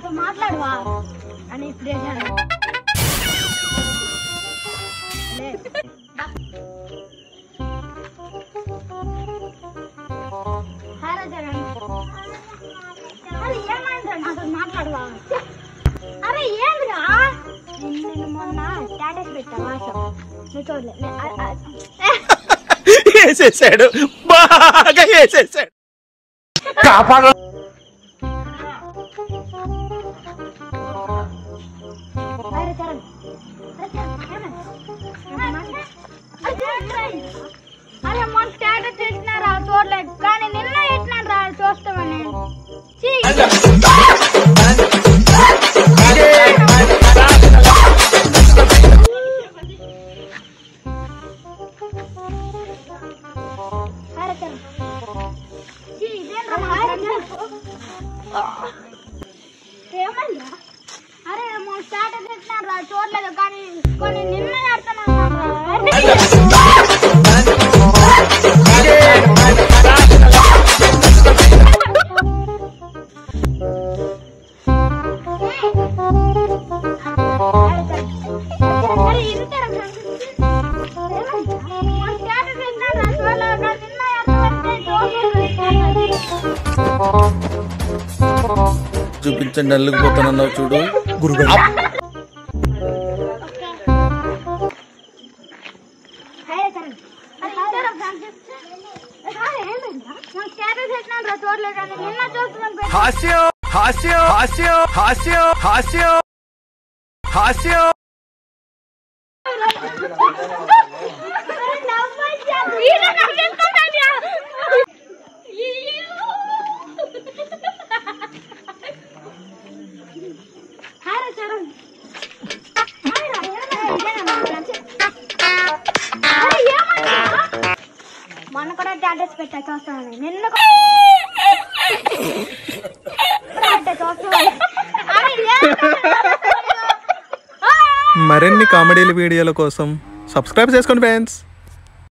నాతో మాట్లాడవా అని ఇప్పుడు వేసాను లే. హాయ్ రాజారాణి. అరే ఏమైందిరా నాతో మాట్లాడవా అరే ఏందిరా నేను నేను మొన్న స్టేటస్ పెట్టా వాట్సాప్ నువ్వు చూడలే నే- అ- అ- వేసేసాడు బాగా వేసేసాడు కాపాడు అరే చరణ్ అరే చరణ్, చరణ్. అరే చరణ్, చరణ్. అరే మొన్న స్టేటస్ పెట్టినారా చూడలేదు కానీ నిన్న పెట్టినారు రా చూస్తామని ఛీ. అరే చరణ్. ఛీ, ఇదేంట్రా మా friend? ఏమైందిరా అరే మొన్న స్టార్టర్ పెట్టినారు రా చూడలేదు కానీ కొన్ని నిన్న అరే ఇరుతారా మన స్టార్టర్ పెట్టినారు రా చూడలేదు కానీ నిన్న చూపించండి అల్లుకుపోతానన్నావు చూడు గురుగారు హాయ్ చరణ్ అరే ఇద్దరు ఫ్రెండ్స్ హాయ్ ఏమైందా మన స్టార్టర్ పెట్టినారు రా చూడలేదు కానీ నిన్న చూస్తున్నాను హాస్యం హాస్యం హాస్యం హాస్యం హాస్యం హాస్యం మొన్న కూడా టాటెస్ పెట్టా చూస్తాను నిన్న చూస్తాను మరిన్ని కామెడీల వీడియోల కోసం సబ్స్క్రైబ్ చేసుకోండి ఫ్రెండ్స్